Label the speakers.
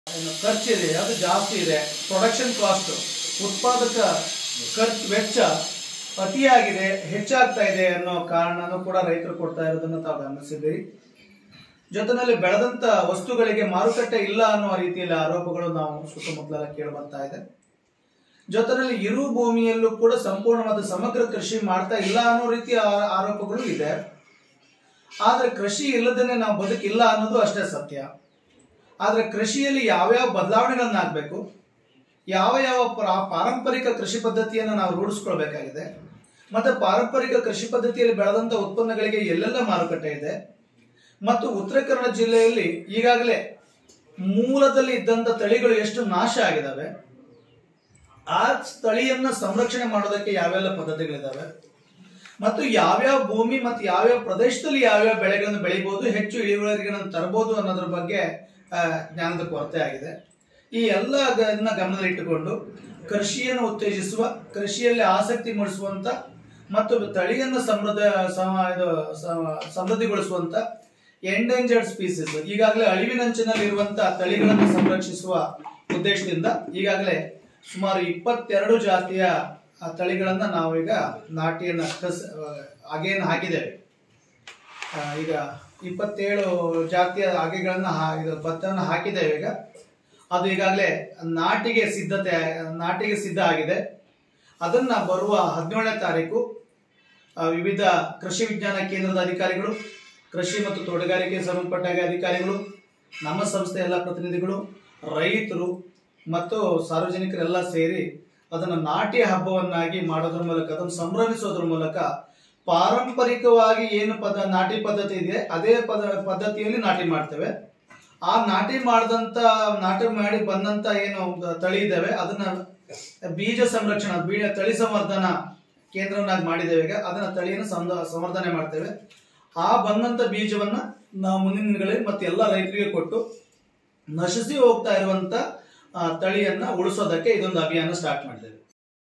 Speaker 1: ಏನು ಖರ್ಚಿದೆ ಅದು ಜಾಸ್ತಿ ಇದೆ ಪ್ರೊಡಕ್ಷನ್ ಕಾಸ್ಟ್ ಉತ್ಪಾದಕ ಖರ್ಚು ವೆಚ್ಚ ಅತಿಯಾಗಿದೆ ಹೆಚ್ಚಾಗ್ತಾ ಇದೆ ಅನ್ನೋ ಕಾರಣನೂ ಕೂಡ ರೈತರು ಕೊಡ್ತಾ ಇರೋದನ್ನ ತಾವು ಗಮನಿಸಿದ್ದೀರಿ ಜೊತೆನಲ್ಲಿ ಬೆಳೆದಂತ ವಸ್ತುಗಳಿಗೆ ಮಾರುಕಟ್ಟೆ ಇಲ್ಲ ಅನ್ನೋ ರೀತಿಯಲ್ಲಿ ಆರೋಪಗಳು ನಾವು ಸುತ್ತಮುತ್ತಲೆಲ್ಲ ಕೇಳಿ ಬರ್ತಾ ಇದೆ ಜೊತೆನಲ್ಲಿ ಇರು ಭೂಮಿಯಲ್ಲೂ ಕೂಡ ಸಂಪೂರ್ಣವಾದ ಸಮಗ್ರ ಕೃಷಿ ಮಾಡ್ತಾ ಇಲ್ಲ ಅನ್ನೋ ರೀತಿಯ ಆ- ಆರೋಪಗಳು ಇದೆ ಆದ್ರೆ ಕೃಷಿ ಇಲ್ಲದೇನೆ ನಾವು ಬದುಕಿಲ್ಲ ಅನ್ನೋದು ಅಷ್ಟೇ ಸತ್ಯ ಆದ್ರೆ ಕೃಷಿಯಲ್ಲಿ ಯಾವ್ಯಾವ ಬದಲಾವಣೆಗಳನ್ನ ಆಗ್ಬೇಕು ಯಾವ ಯಾವ ಪ್ರ- ಪಾರಂಪರಿಕ ಕೃಷಿ ಪದ್ಧತಿಯನ್ನು ನಾವು ರೂಢಿಸ್ಕೊಳ್ಬೇಕಾಗಿದೆ ಮತ್ತೆ ಪಾರಂಪರಿಕ ಕೃಷಿ ಪದ್ಧತಿಯಲ್ಲಿ ಬೆಳೆದಂತ ಉತ್ಪನ್ನಗಳಿಗೆ ಎಲ್ಲೆಲ್ಲ ಮಾರುಕಟ್ಟೆ ಇದೆ ಮತ್ತು ಉತ್ತರ ಕನ್ನಡ ಜಿಲ್ಲೆಯಲ್ಲಿ ಈಗಾಗಲೇ ಮೂಲದಲ್ಲಿ ಇದ್ದಂತ ತಳಿಗಳು ಎಷ್ಟು ನಾಶ ಆಗಿದಾವೆ ಆ ತಳಿಯನ್ನ ಸಂರಕ್ಷಣೆ ಮಾಡೋದಕ್ಕೆ ಯಾವೆಲ್ಲ ಪದ್ಧತಿಗಳಿದಾವೆ ಮತ್ತು ಯಾವ್ಯಾವ ಭೂಮಿ ಮತ್ತು ಯಾವ್ಯಾವ ಪ್ರದೇಶದಲ್ಲಿ ಯಾವ್ಯಾವ ಬೆಳೆಗಳನ್ನು ಬೆಳಿಬಹುದು ಹೆಚ್ಚು ಇಳುವರಿಗಳನ್ನು ತರಬಹುದು ಅನ್ನೋದ್ರ ಬಗ್ಗೆ ಆ, ಜ್ಞಾನದ ಕೊರತೆ ಆಗಿದೆ ಈ ಎಲ್ಲ ಗನ್ನ ಗಮನದಲ್ಲಿಟ್ಟುಕೊಂಡು ಕೃಷಿಯನ್ನು ಉತ್ತೇಜಿಸುವ ಕೃಷಿಯಲ್ಲಿ ಆಸಕ್ತಿ ಮೂಡಿಸುವಂತ ಮತ್ತು ತಳಿಯನ್ನು ಸಮೃದ್ಧ ಸಮ- ಇದು ಸ- ಸಮೃದ್ಧಿಗೊಳಿಸುವಂತ ಎಂಡೇಂಜರ್ಡ್ ಸ್ಪೀಸೀಸ್ ಈಗಾಗಲೇ ಅಳಿವಿನಂಚಿನಲ್ಲಿ ಇರುವಂತಹ ತಳಿಗಳನ್ನು ಸಂರಕ್ಷಿಸುವ ಉದ್ದೇಶದಿಂದ ಈಗಾಗಲೇ ಸುಮಾರು ಇಪ್ಪತ್ತೆರಡು ಜಾತಿಯ ಆ ತಳಿಗಳನ್ನ ನಾವೀಗ ನಾಟಿಯನ್ನ ಕಸ್ ಅಗೇನ್ ಹಾಕಿದ್ದೇವೆ ಆ, ಈಗ ಇಪ್ಪತ್ತೇಳು ಜಾತಿಯ ಹಾಗೆಗಳನ್ನ ಹಾ- ಇದು ಭತ್ತವನ್ನು ಹಾಕಿದ್ದೇವೆ ಈಗ ಅದು ಈಗಾಗಲೇ ನಾಟಿಗೆ ಸಿದ್ಧತೆ ನಾಟಿಗೆ ಸಿದ್ಧ ಆಗಿದೆ ಅದನ್ನ ಬರುವ ಹದಿನೇಳನೇ ತಾರೀಕು ಆ, ವಿವಿಧ ಕೃಷಿ ವಿಜ್ಞಾನ ಕೇಂದ್ರದ ಅಧಿಕಾರಿಗಳು ಕೃಷಿ ಮತ್ತು ತೋಟಗಾರಿಕೆ ಸಂಬಂಧಪಟ್ಟ ಅಧಿಕಾರಿಗಳು ನಮ್ಮ ಸಂಸ್ಥೆ ಎಲ್ಲ ಪ್ರತಿನಿಧಿಗಳು ರೈತರು ಮತ್ತು ಸಾರ್ವಜನಿಕರೆಲ್ಲ ಸೇರಿ ಅದನ್ನು ನಾಟ್ಯ ಹಬ್ಬವನ್ನಾಗಿ ಮಾಡೋದ್ರ ಮೂಲಕ ಅದನ್ನು ಸಂಭ್ರಮಿಸೋದ್ರ ಮೂಲಕ ಪಾರಂಪರಿಕವಾಗಿ ಏನು ಪದ ನಾಟಿ ಪದ್ಧತಿ ಇದೆ ಅದೇ ಪದ ಪದ್ಧತಿಯಲ್ಲಿ ನಾಟಿ ಮಾಡ್ತೇವೆ ಆ ನಾಟಿ ಮಾಡಿದಂತ ನಾಟಿ ಮಾಡಿ ಬಂದಂತ ಏನು ತಳಿ ಇದ್ದಾವೆ ಅದನ್ನ ಬೀಜ ಸಂರಕ್ಷಣಾ ಬೀಜ ತಳಿ ಸಂವರ್ಧನಾ ಕೇಂದ್ರವನ್ನಾಗಿ ಮಾಡಿದ್ದೇವೆ ಈಗ ಅದನ್ನ ತಳಿಯನ್ನು ಸಂದ- ಸಂವರ್ಧನೆ ಮಾಡ್ತೇವೆ ಆ ಬಂದಂತ ಬೀಜವನ್ನ ನಾವು ಮುಂದಿನ ದಿನಗಳಲ್ಲಿ ಮತ್ತೆ ಎಲ್ಲ ರೈತರಿಗೆ ಕೊಟ್ಟು ನಶಿಸಿ ಹೋಗ್ತಾ ಇರುವಂತ ಆ, ತಳಿಯನ್ನ ಉಳಿಸೋದಕ್ಕೆ ಇದೊಂದು ಅಭಿಯಾನ ಸ್ಟಾರ್ಟ್ ಮಾಡಿದ್ದೇವೆ